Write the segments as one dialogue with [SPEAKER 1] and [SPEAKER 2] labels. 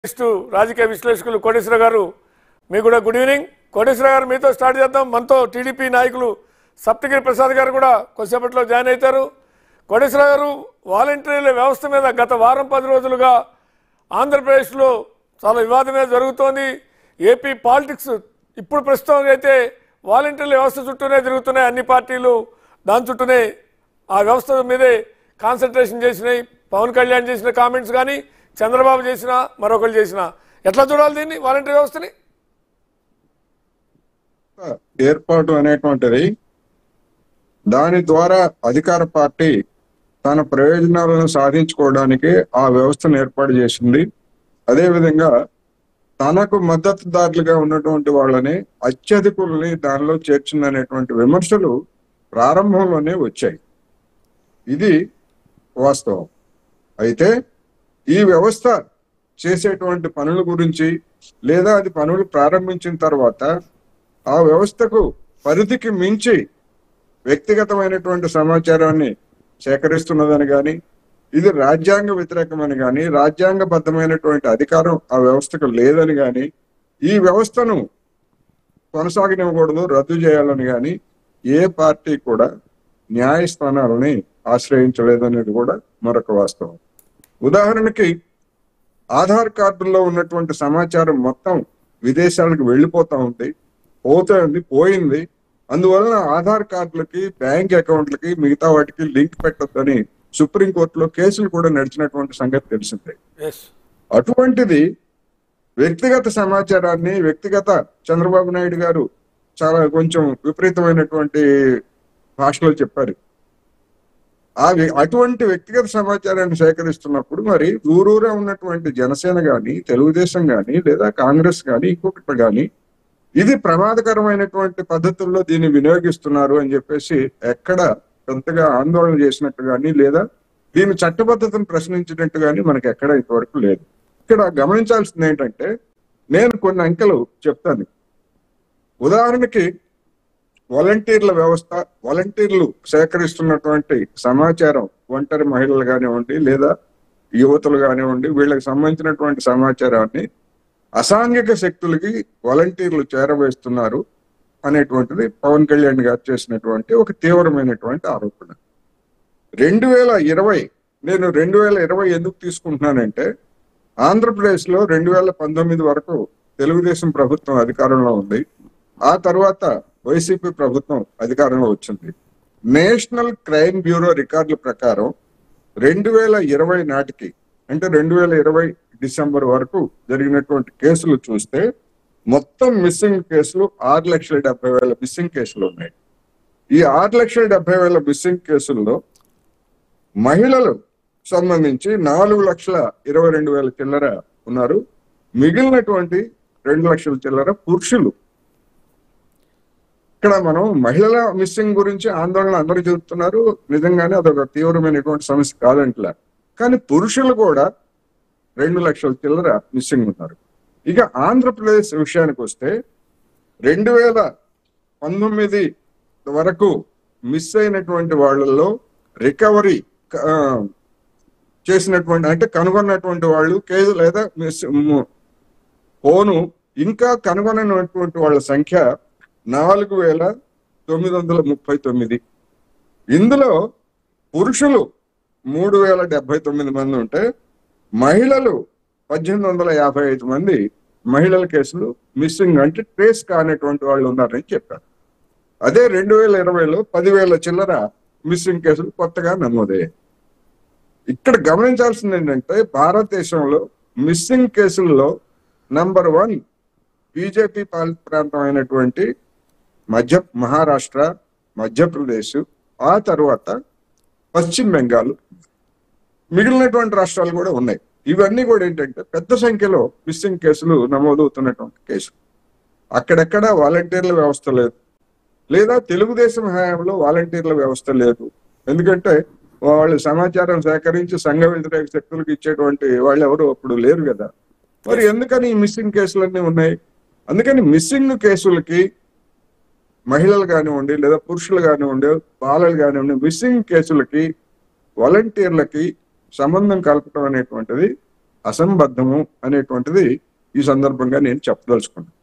[SPEAKER 1] next రాజకీయ విశ్లేషకులు కోటేశ్వర గారు మీకు కూడా గుడ్ ఈవినింగ్ కోటేశ్వర గారు మీతో స్టార్ట్ చేద్దాం మనతో టీడీపీ నాయకులు సప్తగిరి ప్రసాద్ గారు కూడా కొద్దిసేపట్లో జాయిన్ అవుతారు కోటేశ్వర గారు వాలంటీర్ల వ్యవస్థ మీద గత వారం పది రోజులుగా ఆంధ్రప్రదేశ్లో చాలా వివాదమే జరుగుతోంది ఏపీ పాలిటిక్స్ ఇప్పుడు ప్రస్తుతం అయితే వాలంటీర్ల వ్యవస్థ చుట్టూనే తిరుగుతున్నాయి అన్ని పార్టీలు దాని చుట్టూనే ఆ వ్యవస్థ మీదే కాన్సన్ట్రేషన్ చేసినాయి పవన్ కళ్యాణ్ చేసిన కామెంట్స్ కానీ చంద్రబాబు చేసిన మరొకరు చేసిన ఎట్లా చూడాలి దీన్ని వాలంటీర్ వ్యవస్థని
[SPEAKER 2] ఏర్పాటు అనేటువంటిది దాని ద్వారా అధికార పార్టీ తన ప్రయోజనాలను సాధించుకోవడానికి ఆ వ్యవస్థను ఏర్పాటు చేసింది అదేవిధంగా తనకు మద్దతుదారులుగా ఉన్నటువంటి వాళ్ళని అత్యధికుల్ని దానిలో చేర్చిందనేటువంటి విమర్శలు ప్రారంభంలోనే వచ్చాయి ఇది వాస్తవం అయితే ఈ వ్యవస్థ చేసేటువంటి పనుల గురించి లేదా అది పనులు ప్రారంభించిన తర్వాత ఆ వ్యవస్థకు పరిధికి మించి వ్యక్తిగతమైనటువంటి సమాచారాన్ని సేకరిస్తున్నదని కానీ ఇది రాజ్యాంగ వ్యతిరేకమని కానీ రాజ్యాంగబద్ధమైనటువంటి అధికారం ఆ వ్యవస్థకు లేదని కానీ ఈ వ్యవస్థను కొనసాగనివ్వకూడదు రద్దు చేయాలని కానీ ఏ పార్టీ కూడా న్యాయస్థానాలని ఆశ్రయించలేదనేది కూడా మరొక వాస్తవం ఉదాహరణకి ఆధార్ కార్డుల్లో ఉన్నటువంటి సమాచారం మొత్తం విదేశాలకు వెళ్ళిపోతా ఉంది పోతుంది పోయింది అందువలన ఆధార్ కార్డులకి బ్యాంక్ అకౌంట్లకి మిగతా వాటికి లింక్ పెట్టొద్దని సుప్రీంకోర్టులో కేసులు కూడా నడిచినటువంటి సంగతి తెలిసిందే
[SPEAKER 1] ఎస్
[SPEAKER 2] అటువంటిది వ్యక్తిగత సమాచారాన్ని వ్యక్తిగత చంద్రబాబు నాయుడు గారు చాలా కొంచెం విపరీతమైనటువంటి భాషలో చెప్పారు ఆ వ్య- అటువంటి వ్యక్తిగత సమాచారాన్ని సేకరిస్తున్నప్పుడు మరి ఊరూరా ఉన్నటువంటి జనసేన గాని తెలుగుదేశం గాని లేదా కాంగ్రెస్ గాని ఇంకొకటి గాని ఇది ప్రమాదకరమైనటువంటి పద్ధతుల్లో దీన్ని వినియోగిస్తున్నారు అని చెప్పేసి ఎక్కడ పెద్దగా ఆందోళన చేసినట్టు గాని లేదా దీని చట్టబద్ధతను ప్రశ్నించినట్టు గాని మనకి ఎక్కడ ఇంతవరకు లేదు ఇక్కడ గమనించాల్సింది ఏంటంటే నేను కొన్ని అంకెలు చెప్తాను ఉదాహరణకి వాలంటీర్ల వ్యవస్థ వాలంటీర్లు సేకరిస్తున్నటువంటి సమాచారం ఒంటరి మహిళలు కానివ్వండి లేదా యువతులు కానివ్వండి వీళ్ళకి సంబంధించినటువంటి సమాచారాన్ని అసాంఘిక శక్తులకి వాలంటీర్లు చేరవేస్తున్నారు అనేటువంటిది పవన్ కళ్యాణ్ గారు చేసినటువంటి ఒక తీవ్రమైనటువంటి ఆరోపణ రెండు వేల ఇరవై నేను రెండు వేల ఇరవై ఎందుకు తీసుకుంటున్నానంటే ఆంధ్రప్రదేశ్ లో రెండు వేల పంతొమ్మిది వరకు తెలుగుదేశం ప్రభుత్వం అధికారంలో ఉంది ఆ తర్వాత వైసీపీ ప్రభుత్వం అధికారంలో వచ్చింది నేషనల్ క్రైమ్ బ్యూరో రికార్డుల ప్రకారం రెండు వేల ఇరవై నాటికి అంటే రెండు వేల ఇరవై డిసెంబర్ వరకు జరిగినటువంటి కేసులు చూస్తే మొత్తం మిస్సింగ్ కేసులు ఆరు లక్షల డెబ్బై వేల మిస్సింగ్ కేసులు ఉన్నాయి ఈ ఆరు లక్షల డెబ్బై వేల మిస్సింగ్ కేసుల్లో మహిళలు సంబంధించి నాలుగు లక్షల ఇరవై రెండు వేల చిల్లర ఉన్నారు మిగిలినటువంటి రెండు లక్షల చిల్లర పురుషులు ఇక్కడ మనం మహిళల మిస్సింగ్ గురించి ఆందోళన అందరూ చెబుతున్నారు నిజంగానే అదొక తీవ్రమైనటువంటి సమస్య కాదంటలే కానీ పురుషులు కూడా రెండు లక్షల చిల్లర మిస్సింగ్ ఉన్నారు ఇక ఆంధ్రప్రదేశ్ విషయానికి వస్తే రెండు వేల పంతొమ్మిది వరకు మిస్ అయినటువంటి వాళ్ళల్లో రికవరీ ఆ, చేసినటువంటి అంటే కనుగొన్నటువంటి వాళ్ళు కేసు లేదా మిస్ ము- పోను ఇంకా కనుగొనటువంటి వాళ్ళ సంఖ్య నాలుగు వేల తొమ్మిది వందల ముప్పై తొమ్మిది ఇందులో పురుషులు మూడు వేల డెబ్బై తొమ్మిది మంది ఉంటే మహిళలు పద్దెనిమిది వందల యాభై ఐదు మంది మహిళల కేసులు మిస్సింగ్ అంటే ట్రేస్ కానటువంటి వాళ్ళు ఉన్నారని చెప్పారు అదే రెండు వేల ఇరవైలో పదివేల చిల్లర మిస్సింగ్ కేసులు కొత్తగా నమోదయ్యాయి ఇక్కడ గమనించాల్సింది ఏంటంటే భారతదేశంలో మిస్సింగ్ కేసుల్లో నంబర్ వన్ బీజేపీ పాలిత ప్రాంతం అయినటువంటి మధ్య మహారాష్ట్ర మధ్యప్రదేశ్ ఆ తర్వాత పశ్చిమ బెంగాల్ మిగిలినటువంటి రాష్ట్రాలు కూడా ఉన్నాయి ఇవన్నీ కూడా ఏంటంటే పెద్ద సంఖ్యలో మిస్సింగ్ కేసులు నమోదవుతున్నటువంటి కేసులు అక్కడెక్కడ వాలంటీర్ల వ్యవస్థ లేదు లేదా తెలుగుదేశం హయాంలో వాలంటీర్ల వ్యవస్థ లేదు ఎందుకంటే వాళ్ళు సమాచారం సేకరించి సంఘ వ్యతిరేక శక్తులకు ఇచ్చేటువంటి వాళ్ళు ఎవరు అప్పుడు లేరు కదా మరి ఎందుకని ఈ మిస్సింగ్ కేసులన్నీ ఉన్నాయి అందుకని మిస్సింగ్ కేసులకి మహిళలు కానివ్వండి లేదా పురుషులు కానివ్వండి బాలలు కానివ్వండి మిస్సింగ్ కేసులకి వాలంటీర్లకి సంబంధం కలపడం అనేటువంటిది అసంబద్ధము అనేటువంటిది ఈ సందర్భంగా నేను చెప్పదలుచుకున్నాను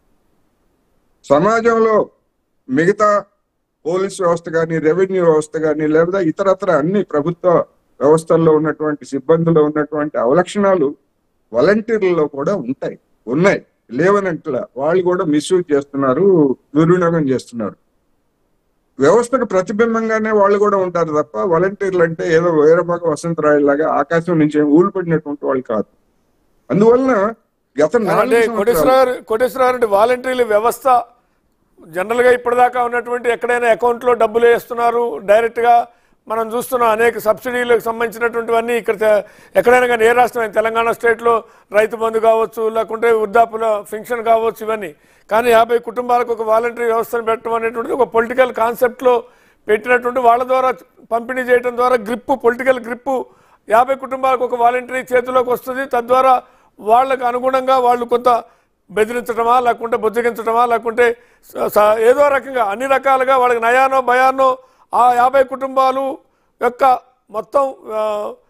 [SPEAKER 2] సమాజంలో మిగతా పోలీస్ వ్యవస్థ కానీ రెవెన్యూ వ్యవస్థ కానీ లేదా ఇతరత్ర అన్ని ప్రభుత్వ వ్యవస్థల్లో ఉన్నటువంటి సిబ్బందిలో ఉన్నటువంటి అవలక్షణాలు వాలంటీర్లలో కూడా ఉంటాయి ఉన్నాయి లేవనంట్లా వాళ్ళు కూడా మిస్యూజ్ చేస్తున్నారు దుర్వినియోగం చేస్తున్నారు వ్యవస్థకు ప్రతిబింబంగానే వాళ్ళు కూడా ఉంటారు తప్ప వాలంటీర్లు అంటే ఏదో వీరబాగ వసంతరాయ్ లాగా ఆకాశం నుంచి ఊడిపడినటువంటి వాళ్ళు కాదు అందువలన గత
[SPEAKER 1] అంటే
[SPEAKER 2] నాలుగు సంవత్సరాలు
[SPEAKER 1] కోటేశ్వరరావు కోటేశ్వరరావు అంటే వాలంటీర్ల వ్యవస్థ జనరల్ గా ఇప్పటిదాకా ఉన్నటువంటి ఎక్కడైనా అకౌంట్ లో డబ్బులు వేస్తున్నారు డైరెక్ట్ గా మనం చూస్తున్నాం అనేక సబ్సిడీలకు సంబంధించినటువంటివన్నీ ఇక్కడ తె- ఎక్కడైనా కానీ ఏ రాష్ట్రం అయినా తెలంగాణ స్టేట్ లో రైతు బంధు కావచ్చు లేకుంటే వృద్ధాపుల ఫింక్షన్ కావచ్చు ఇవన్నీ కానీ యాభై కుటుంబాలకు ఒక వాలంటరీ వ్యవస్థను పెట్టడం అనేటువంటిది ఒక పొలిటికల్ కాన్సెప్ట్ లో పెట్టినటువంటి వాళ్ళ ద్వారా పంపిణీ చేయడం ద్వారా గ్రిప్పు పొలిటికల్ గ్రిప్పు యాభై కుటుంబాలకు ఒక వాలంటరీ చేతిలోకి వస్తుంది తద్వారా వాళ్ళకు అనుగుణంగా వాళ్ళు కొంత బెదిరించడమా లేకుంటే బుజ్జగించడమా లేకుంటే స- స- ఏదో రకంగా అన్ని రకాలుగా వాళ్ళకి నయానో భయానో ఆ యాభై కుటుంబాలు యొక్క మొత్తం ఆ,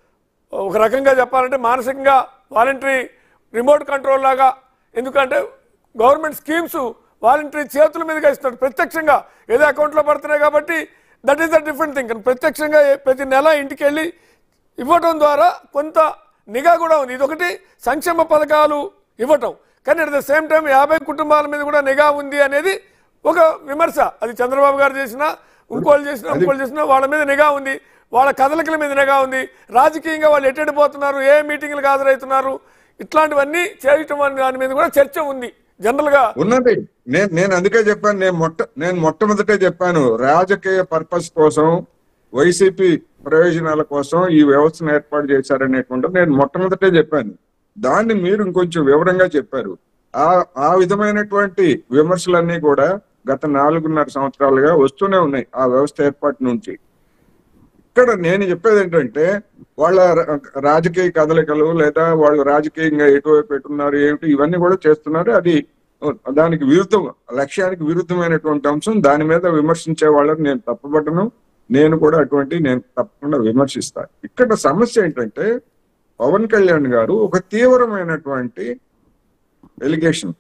[SPEAKER 1] ఒక రకంగా చెప్పాలంటే మానసికంగా వాలంటరీ రిమోట్ కంట్రోల్ లాగా ఎందుకంటే గవర్నమెంట్ స్కీమ్స్ వాలంటరీ చేతుల మీదుగా ఇస్తున్నాడు ప్రత్యక్షంగా ఏదో అకౌంట్లో పడుతున్నాయి కాబట్టి that is the different thing ప్రత్యక్షంగా ఏ- ప్రతి నెల ఇంటికి వెళ్ళి ఇవ్వటం ద్వారా కొంత నిఘా కూడా ఉంది ఇదొకటి సంక్షేమ పథకాలు ఇవ్వటం కానీ అట్ ద సేమ్ టైం యాభై కుటుంబాల మీద కూడా నిఘా ఉంది అనేది ఒక విమర్శ అది చంద్రబాబు గారు చేసినా ఇంకోళ్ళు చేసినా ఇంకోళ్ళు చేసినా వాళ్ళ మీద నిఘా ఉంది వాళ్ళ కదలికల మీద నిఘా ఉంది రాజకీయంగా వాళ్ళు ఎట్టెడిపోతున్నారు ఏ మీటింగ్లకు హాజరవుతున్నారు ఇట్లాంటివన్నీ చేయటం అనే దాని మీద కూడా చర్చ ఉంది జనరల్గా
[SPEAKER 2] ఉన్నది నేను నేను అందుకే చెప్పాను నేను మొట్ట నేను మొట్టమొదటే చెప్పాను రాజకీయ పర్పస్ కోసం వైసీపీ ప్రయోజనాల కోసం ఈ వ్యవస్థను ఏర్పాటు చేశారనేటువంటి నేను మొట్టమొదటే చెప్పాను దాన్ని మీరు ఇంకొంచెం వివరంగా చెప్పారు ఆ ఆ విధమైనటువంటి విమర్శలన్నీ కూడా గత నాలుగున్నర సంవత్సరాలుగా వస్తూనే ఉన్నాయి ఆ వ్యవస్థ ఏర్పాటు నుంచి ఇక్కడ నేను చెప్పేది ఏంటంటే వాళ్ళ రా- రాజకీయ కదలికలు లేదా వాళ్ళు రాజకీయంగా ఎటువైపు పెట్టున్నారు ఏమిటి ఇవన్నీ కూడా చేస్తున్నారు అది దానికి విరుద్ధం లక్ష్యానికి విరుద్ధమైనటువంటి అంశం దాని మీద విమర్శించే వాళ్ళని నేను తప్పబట్టను నేను కూడా అటువంటి నేను తప్పకుండా విమర్శిస్తా ఇక్కడ సమస్య ఏంటంటే పవన్ కళ్యాణ్ గారు ఒక తీవ్రమైనటువంటి ఎలిగేషన్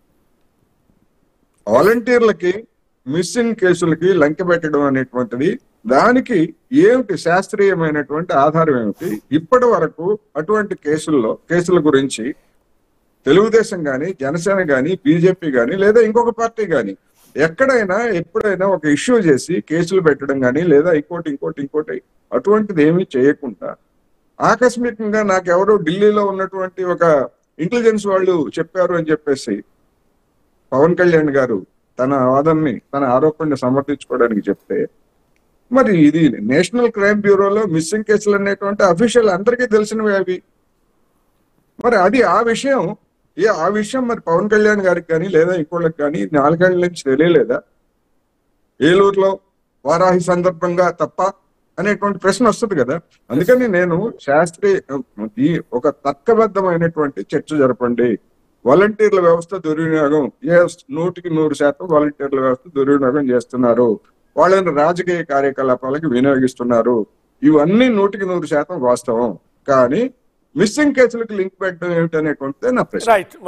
[SPEAKER 2] వాలంటీర్లకి మిస్సింగ్ కేసులకి లంకె పెట్టడం అనేటువంటిది దానికి ఏమిటి శాస్త్రీయమైనటువంటి ఆధారం ఏమిటి ఇప్పటి వరకు అటువంటి కేసుల్లో కేసుల గురించి తెలుగుదేశం గాని జనసేన గాని బీజేపీ గాని లేదా ఇంకొక పార్టీ గాని ఎక్కడైనా ఎప్పుడైనా ఒక ఇష్యూ చేసి కేసులు పెట్టడం గాని లేదా ఇంకోటి ఇంకోటి ఇంకోటి అటువంటిది ఏమీ చేయకుండా ఆకస్మికంగా నాకెవరో ఢిల్లీలో ఉన్నటువంటి ఒక ఇంటెలిజెన్స్ వాళ్ళు చెప్పారు అని చెప్పేసి పవన్ కళ్యాణ్ గారు తన వాదనని తన ఆరోపణని సమర్థించుకోవడానికి చెప్తే మరి ఇది నేషనల్ క్రైమ్ బ్యూరోలో మిస్సింగ్ కేసులు అనేటువంటి అఫీషియల్ అందరికీ తెలిసినవి అవి మరి అది ఆ విషయం ఏ ఆ విషయం మరి పవన్ కళ్యాణ్ గారికి కానీ లేదా ఇంకోళ్ళకి కానీ నాలుగేళ్ల నుంచి తెలియలేదా ఏలూరులో వారాహి సందర్భంగా తప్ప అనేటువంటి ప్రశ్న వస్తుంది కదా అందుకని నేను శాస్త్రీయ ఈ ఒక తర్కబద్ధమైనటువంటి చర్చ జరపండి వాలంటీర్ల వ్యవస్థ దుర్వినియోగం ఏ నూటికి నూరు శాతం వాలంటీర్ల వ్యవస్థ దుర్వినియోగం చేస్తున్నారు వాళ్ళని రాజకీయ కార్యకలాపాలకు వినియోగిస్తున్నారు ఇవన్నీ నూటికి నూరు శాతం వాస్తవం కానీ మిస్సింగ్ కేసులకు లింక్ పెట్టడం ఏమిటనేటువంటిదే నా ప్రశ్న
[SPEAKER 1] రైట్